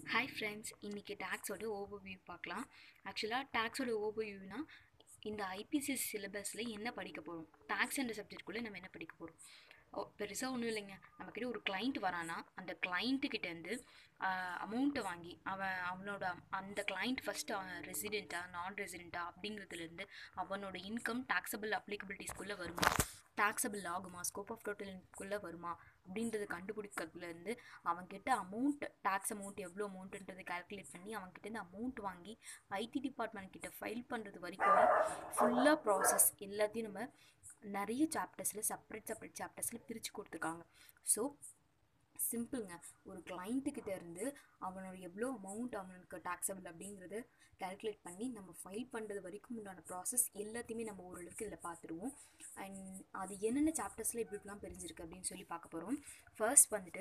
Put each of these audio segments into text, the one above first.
hi friends இன்றைக்கி டேக்ஸோட overview பார்க்கலாம் ஆக்சுவலாக டேக்ஸோட ஓவர்வியூனா இந்த ஐபிசிஎஸ் சிலபஸில் என்ன படிக்க போகிறோம் டேக்ஸ் என்ற சப்ஜெக்ட்குள்ளே நம்ம என்ன படிக்க போகிறோம் ஓ பெருசாக ஒன்றும் இல்லைங்க நம்மக்கிட்ட ஒரு கிளைண்ட் வரானா அந்த கிளைண்ட்டுக்கிட்டேருந்து அமௌண்ட்டை வாங்கி அவன் அவனோட அந்த கிளைண்ட் ஃபஸ்ட்டு அவன் ரெசிடெண்ட்டா நான் ரெசிடெண்ட்டா அப்படிங்கிறதுலேருந்து அவனோட இன்கம் டேக்ஸபிள் அப்ளிகபிலிட்டிஸ்குள்ளே வருமா டேக்ஸபிள் ஆகுமா ஸ்கோப் ஆஃப் டோட்டல் இன்குள்ளே வருமா அப்படின்றத கண்டுபிடிக்கிறதுலேருந்து அவன்கிட்ட அமௌண்ட் டேக்ஸ் அமௌண்ட் எவ்வளோ அமௌண்ட்டுன்றதை கால்குலேட் பண்ணி அவன்கிட்டேருந்து அமௌண்ட் வாங்கி ஐடி டிபார்ட்மெண்ட் கிட்ட ஃபைல் பண்ணுறது வரைக்கும் ஃபுல்லாக ப்ராசஸ் எல்லாத்தையும் நம்ம நிறைய சாப்டர்ஸில் செப்பரேட் செப்பரேட் சாப்டர்ஸில் பிரித்து கொடுத்துருக்காங்க ஸோ சிம்பிளுங்க ஒரு கிளைண்ட்டுக்கிட்ட இருந்து அவனோட எவ்வளோ அமௌண்ட் அவனுக்கு டேக்ஸபிள் அப்படிங்கிறத கால்குலேட் பண்ணி நம்ம ஃபைல் பண்ணுறது வரைக்கும் உண்டான ப்ராசஸ் எல்லாத்தையுமே நம்ம ஓரளவுக்கு இதில் பார்த்துருவோம் அண்ட் அது என்னென்ன சாப்டர்ஸில் இப்படி இப்படிலாம் பிரிஞ்சிருக்கு அப்படின்னு சொல்லி பார்க்க போகிறோம் ஃபர்ஸ்ட் வந்துட்டு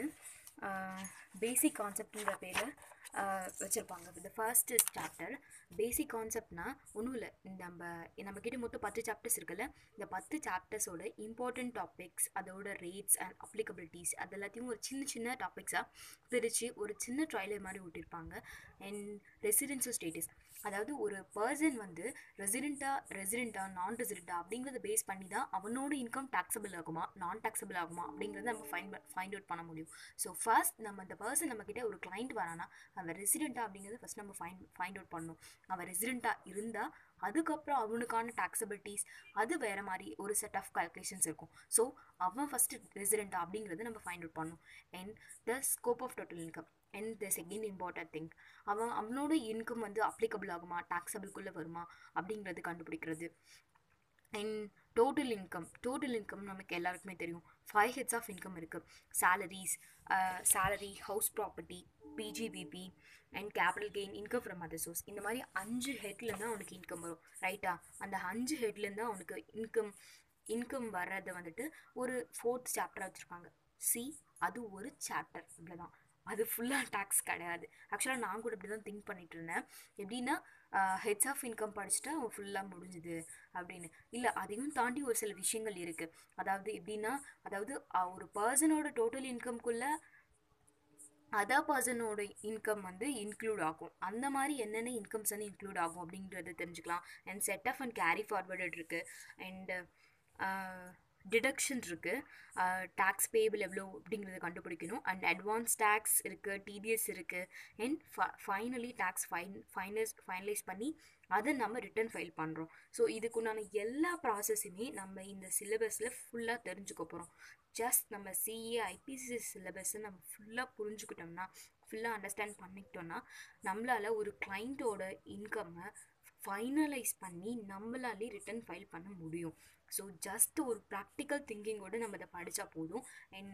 பேசிக் கான்செப்ட்ன்ற பேரில் வச்சுருப்பாங்க இந்த ஃபர்ஸ்ட் சாப்டர் பேசிக் கான்செப்ட்னா ஒன்றும் இல்லை நம்ம நம்மக்கிட்ட மொத்தம் பத்து சாப்டர்ஸ் இருக்குல்ல இந்த பத்து சாப்டர்ஸோட இம்பார்ட்டண்ட் டாபிக்ஸ் அதோட ரேட்ஸ் அண்ட் அப்ளிகபிலிட்டிஸ் அது எல்லாத்தையும் ஒரு சின்ன சின்ன டாபிக்ஸாக பிரித்து ஒரு சின்ன ட்ரைலர் மாதிரி விட்டிருப்பாங்க அண்ட் ரெசிடென்ஸோ ஸ்டேட்டஸ் அதாவது ஒரு பர்சன் வந்து ரெசிடெண்ட்டாக ரெசிடெண்ட்டாக நான் ரெசிடெண்ட்டாக அப்படிங்கிறத பேஸ் பண்ணி தான் அவனோட இன்கம் டேக்ஸபிள் ஆகுமா நான் டேக்ஸபிள் ஆகுமா அப்படிங்கிறத நம்ம ஃபைன் ஃபைண்ட் அவுட் பண்ண முடியும் ஸோ ஃபர்ஸ்ட் நம்ம அந்த பர்சன் நம்மக்கிட்ட ஒரு கிளைண்ட் வரானா அவன் ரெசிடெண்ட்டாக அப்படிங்கிறத ஃபஸ்ட் நம்ம ஃபைன் ஃபைண்ட் அவுட் பண்ணணும் அவன் ரெசிடெண்ட்டாக இருந்தால் அதுக்கப்புறம் அவனுக்கான டேக்ஸபிலிட்டிஸ் அது வேறு மாதிரி ஒரு செட் ஆஃப் கால்குலேஷன்ஸ் இருக்கும் ஸோ அவன் ஃபஸ்ட்டு ரெசிடெண்ட்டாக அப்படிங்கிறத நம்ம ஃபைண்ட் அவுட் பண்ணணும் and the scope of total income and the second important thing அவன் அவனோட இன்கம் வந்து அப்ளிகபிள் ஆகுமா டேக்ஸபிள்குள்ளே வருமா அப்படிங்கிறது கண்டுபிடிக்கிறது and total income total income நமக்கு எல்லாருக்குமே தெரியும் ஃபைவ் ஹெட்ஸ் ஆஃப் இன்கம் இருக்குது salaries salary house property PGBP and capital gain income from other source இந்த மாதிரி அஞ்சு ஹெட்லேருந்து தான் அவனுக்கு இன்கம் வரும் ரைட்டா அந்த அஞ்சு ஹெட்லேருந்து தான் அவனுக்கு இன்கம் இன்கம் வர்றதை வந்துட்டு ஒரு ஃபோர்த் சாப்டராக வச்சுருப்பாங்க சி அது ஒரு சாப்டர் இவ்வளோதான் அது ஃபுல்லாக டேக்ஸ் கிடையாது ஆக்சுவலாக நான் கூட இப்படி தான் திங்க் பண்ணிட்டு இருந்தேன் எப்படின்னா ஹெட்ஸ் ஆஃப் இன்கம் படிச்சுட்டா அவன் ஃபுல்லாக முடிஞ்சுது அப்படின்னு இல்லை அதையும் தாண்டி ஒரு சில விஷயங்கள் இருக்குது அதாவது எப்படின்னா அதாவது ஒரு பர்சனோட டோட்டல் இன்கம்குள்ளே அதர் பர்சனோட இன்கம் வந்து இன்க்ளூட் ஆகும் அந்த மாதிரி என்னென்ன இன்கம்ஸ் வந்து இன்க்ளூட் ஆகும் அப்படின்றத தெரிஞ்சுக்கலாம் and set off and carry forwarded இருக்குது அண்டு டிடக்ஷன் இருக்குது டேக்ஸ் பேபிள் எவ்வளோ அப்படிங்கிறத கண்டுபிடிக்கணும் அண்ட் அட்வான்ஸ் டேக்ஸ் இருக்குது டிடிஎஸ் இருக்குது and finally tax fine fines finalise பண்ணி அதை நம்ம ரிட்டன் ஃபைல் பண்ணுறோம் ஸோ இதுக்குண்டான எல்லா ப்ராசஸுமே நம்ம இந்த சிலபஸில் ஃபுல்லாக தெரிஞ்சுக்க போகிறோம் ஜஸ்ட் நம்ம சிஏ ஐபிசி சிலபஸை நம்ம ஃபுல்லாக புரிஞ்சுக்கிட்டோம்னா ஃபுல்லாக அண்டர்ஸ்டாண்ட் பண்ணிக்கிட்டோம்னா நம்மளால் ஒரு கிளைண்ட்டோட இன்கம்மை ஃபைனலைஸ் பண்ணி நம்மளாலே ரிட்டன் ஃபைல் பண்ண முடியும் ஸோ ஜஸ்ட் ஒரு ப்ராக்டிக்கல் திங்கிங்கோடு நம்ம இதை படித்தா போதும் அண்ட்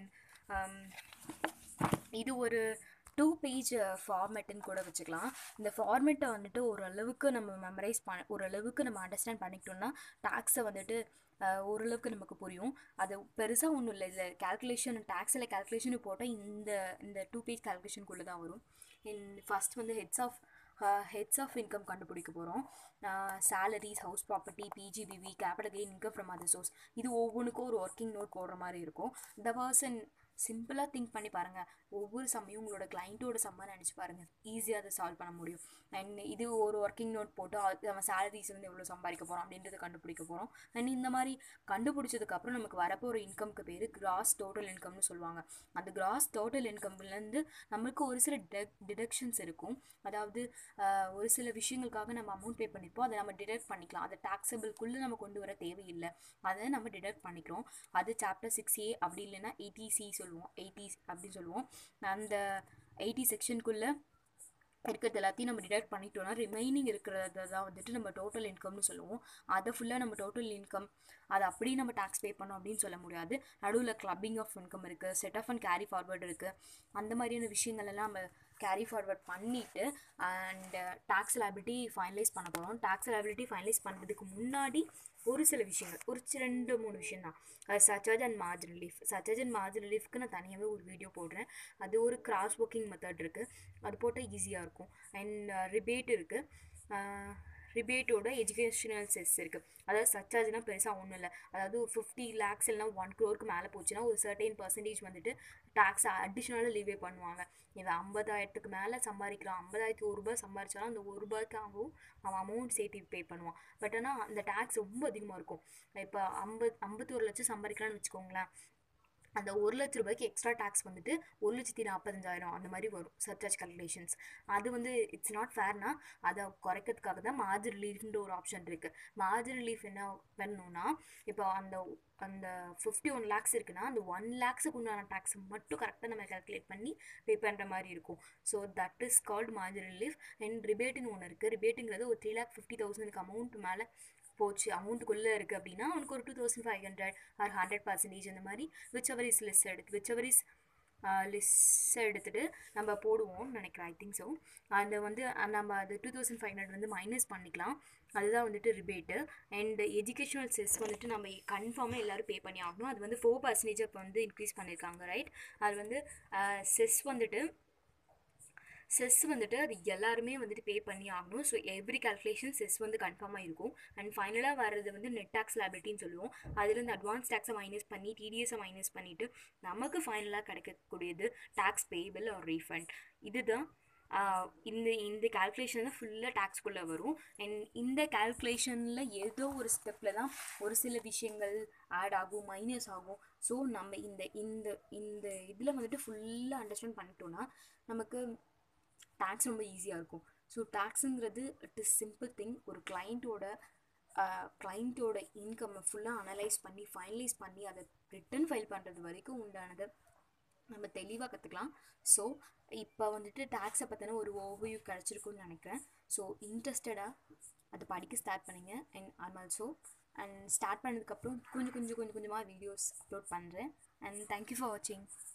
இது ஒரு டூ பேஜ் ஃபார்மேட்டுன்னு கூட வச்சுக்கலாம் இந்த ஃபார்மேட்டை வந்துட்டு ஓரளவுக்கு நம்ம மெமரைஸ் பண்ண ஓரளவுக்கு நம்ம அண்டர்ஸ்டாண்ட் பண்ணிக்கிட்டோம்னா டேக்ஸை வந்துட்டு ஓரளவுக்கு நமக்கு புரியும் அது பெருசாக ஒன்றும் இல்லை இதில் கேல்குலேஷன் டேக்ஸில் கேல்குலேஷனு போட்டால் இந்த இந்த டூ பேஜ் கேல்குலேஷனுக்குள்ளே தான் வரும் இன் ஃபஸ்ட் வந்து heads of heads of income கண்டுபிடிக்க போகிறோம் salaries house property PGBP capital gain income from other source இது ஒவ்வொன்றுக்கும் ஒரு ஒர்க்கிங் நோட் போடுற மாதிரி இருக்கும் த பர்சன் சிம்பிளாக திங்க் பண்ணி பாருங்கள் ஒவ்வொரு சமயம் உங்களோட கிளைண்ட்டோட சம்மா நினச்சி பாருங்கள் ஈஸியாக அதை சால்வ் பண்ண முடியும் அண்ட் இது ஒரு ஒர்க்கிங் நோட் போட்டு நம்ம சேலரிஸ் வந்து எவ்வளோ சம்பாதிக்க போகிறோம் அப்படின்றத கண்டுபிடிக்க போகிறோம் அண்ட் இந்த மாதிரி கண்டுபிடிச்சதுக்கப்புறம் நமக்கு வரப்போகிற இன்கம்க்கு பேர் கிராஸ் டோட்டல் இன்கம்னு சொல்லுவாங்க அந்த கிராஸ் டோட்டல் இன்கம்லேருந்து நம்மளுக்கு ஒரு சில டிடக் டிடக்ஷன்ஸ் இருக்கும் அதாவது ஒரு சில விஷயங்களுக்காக நம்ம அமௌண்ட் பே பண்ணியிருப்போம் அதை நம்ம டிடக்ட் பண்ணிக்கலாம் அதை டேக்ஸபிள்குள்ளே நம்ம கொண்டு வர தேவையில்லை அதை நம்ம டிடக்ட் பண்ணிக்கிறோம் அது சாப்டர் சிக்ஸ் ஏ அப்படி இல்லைன்னா எயிட்டி சி சொல்லுவோம் எயிட்டி அப்படின்னு சொல்லுவோம் அந்த எயிட்டி செக்ஷனுக்குள்ளே இருக்கிறது எல்லாத்தையும் நம்ம டிடக்ட் பண்ணிட்டோம்னா ரிமைனிங் இருக்கிறத தான் வந்துட்டு நம்ம டோட்டல் இன்கம்னு சொல்லுவோம் அதை ஃபுல்லாக நம்ம டோட்டல் இன்கம் அதை அப்படியே நம்ம டேக்ஸ் பே பண்ணோம் அப்படின்னு சொல்ல முடியாது நடுவில் கிளப்பிங் ஆஃப் இன்கம் இருக்குது set off and carry forward இருக்குது அந்த மாதிரியான விஷயங்கள் எல்லாம் நம்ம கேரி ஃபார்வர்ட் பண்ணிவிட்டு அண்ட் டேக்ஸ் லைபிலிட்டி ஃபைனலைஸ் பண்ண போகிறோம் டேக்ஸ் லைபிலிட்டி ஃபைனலைஸ் பண்ணுறதுக்கு முன்னாடி ஒரு சில விஷயங்கள் ஒரு ரெண்டு மூணு விஷயம் தான் சச்சாஜ் அண்ட் மார்ஜின் ரிலீஃப் சச்சாஜ் அண்ட் மார்ஜின் ரிலீஃப்க்கு நான் தனியாகவே ஒரு வீடியோ போடுறேன் அது ஒரு கிராஸ் ஒர்க்கிங் மெத்தட் இருக்குது அது போட்டால் ஈஸியாக இருக்கும் அண்ட் ரிபேட் இருக்குது ரிபேட்டோட எஜுகேஷனல் செஸ் இருக்குது அதாவது சர்ச்சார்ஜ்னால் பெருசாக ஒன்றும் இல்லை அதாவது ஃபிஃப்டி லேக்ஸ் இல்லைனா ஒன் க்ரோருக்கு மேலே போச்சுன்னா ஒரு சர்டைன் பர்சன்டேஜ் வந்துட்டு டேக்ஸ் அடிஷ்னலாக லீவே பண்ணுவாங்க இவன் ஐம்பதாயிரத்துக்கு மேலே சம்பாதிக்கிறான் ஐம்பதாயிரத்துக்கு ஒரு ரூபாய் சம்பாதிச்சாலும் அந்த ஒரு ரூபாய்க்கு ஆகும் அவன் அமௌண்ட் சேர்த்து பே பண்ணுவான் பட் ஆனால் அந்த டேக்ஸ் ரொம்ப அதிகமாக இருக்கும் இப்போ ஐம்பது ஐம்பத்தோரு லட்சம் சம்பாதிக்கலாம்னு வச்சுக்கோங்களேன் அந்த ஒரு லட்ச ரூபாய்க்கு எக்ஸ்ட்ரா டேக்ஸ் வந்துட்டு ஒரு லட்சத்தி நாற்பத்தஞ்சாயிரம் அந்த மாதிரி வரும் சர்ச்சார்ஜ் கல்குலேஷன்ஸ் அது வந்து இட்ஸ் நாட் ஃபேர்னா அதை குறைக்கிறதுக்காக தான் மார்ஜ் ரிலீஃப்ன்ற ஒரு ஆப்ஷன் இருக்குது மார்ஜ் ரிலீஃப் என்ன பண்ணணும்னா இப்போ அந்த அந்த ஃபிஃப்டி ஒன் லேக்ஸ் இருக்குன்னா அந்த ஒன் லேக்ஸுக்கு உண்டான டேக்ஸ் மட்டும் கரெக்டாக நம்ம கால்குலேட் பண்ணி பே பண்ணுற மாதிரி இருக்கும் so that is called marginal relief and ரிபேட்டுன்னு ஒன்று இருக்குது ரிபேட்டுங்கிறது ஒரு த்ரீ லேக் ஃபிஃப்டி தௌசண்ட்க்கு அமௌண்ட் மேலே போச்சு அமௌண்ட்டுக்குள்ளே இருக்குது அப்படின்னா அவனுக்கு ஒரு two thousand five hundred or hundred percentage அந்த மாதிரி விச் எவர் இஸ் லிஸ்ட் எடுத்து விச் எவர் இஸ் லிஸ்ட்டை எடுத்துகிட்டு நம்ம போடுவோம்னு நினைக்கிறேன் ஐ திங்க் ஸோ அந்த வந்து நம்ம அது டூ தௌசண்ட் ஃபைவ் ஹண்ட்ரட் வந்து மைனஸ் பண்ணிக்கலாம் அதுதான் வந்துட்டு ரிபேட்டு அண்ட் எஜுகேஷனல் செஸ் வந்துட்டு நம்ம கன்ஃபார்மாக எல்லோரும் பே பண்ணி ஆகணும் அது வந்து ஃபோர் பர்சன்டேஜ் இப்போ வந்து இன்க்ரீஸ் பண்ணியிருக்காங்க ரைட் அது வந்து செஸ் வந்துட்டு செஸ் வந்துட்டு அது எல்லாருமே வந்துட்டு பே பண்ணி ஆகணும் ஸோ எவ்ரி கால்குலேஷன் செஸ் வந்து கன்ஃபார்மாக இருக்கும் அண்ட் ஃபைனலாக வர்றது வந்து நெட் டேக்ஸ் லேபிலிட்டின்னு சொல்லுவோம் அதுலேருந்து அட்வான்ஸ் டேக்ஸை மைனஸ் பண்ணி டிடிஎஸை மைனஸ் பண்ணிவிட்டு நமக்கு ஃபைனலாக கிடைக்கக்கூடியது டேக்ஸ் பேபிள் ஆர் ரீஃபண்ட் இதுதான் இந்த இந்த கால்குலேஷன் தான் ஃபுல்லாக டேக்ஸ்குள்ளே வரும் அண்ட் இந்த கால்குலேஷனில் ஏதோ ஒரு ஸ்டெப்பில் தான் ஒரு சில விஷயங்கள் ஆட் ஆகும் மைனஸ் ஆகும் ஸோ நம்ம இந்த இந்த இந்த இதில் வந்துட்டு ஃபுல்லாக அண்டர்ஸ்டாண்ட் பண்ணிட்டோன்னா நமக்கு டேக்ஸ் ரொம்ப ஈஸியாக இருக்கும் ஸோ டேக்ஸுங்கிறது இட் இஸ் சிம்பிள் திங் ஒரு கிளைண்ட்டோட கிளைண்ட்டோட இன்கம்மை ஃபுல்லாக அனலைஸ் பண்ணி ஃபைனலைஸ் பண்ணி அதை ரிட்டன் ஃபைல் பண்ணுறது வரைக்கும் உண்டானதை நம்ம தெளிவாக கற்றுக்கலாம் ஸோ இப்போ வந்துட்டு டேக்ஸை பற்றின ஒரு ஓவியூ கிடச்சிருக்குன்னு நினைக்கிறேன் ஸோ இன்ட்ரெஸ்டடாக அதை படிக்க ஸ்டார்ட் பண்ணுங்க and I'm also and start பண்ணதுக்கப்புறம் கொஞ்சம் கொஞ்சம் கொஞ்சம் கொஞ்சமாக வீடியோஸ் அப்லோட் பண்ணுறேன் அண்ட் தேங்க்யூ ஃபார் வாட்சிங்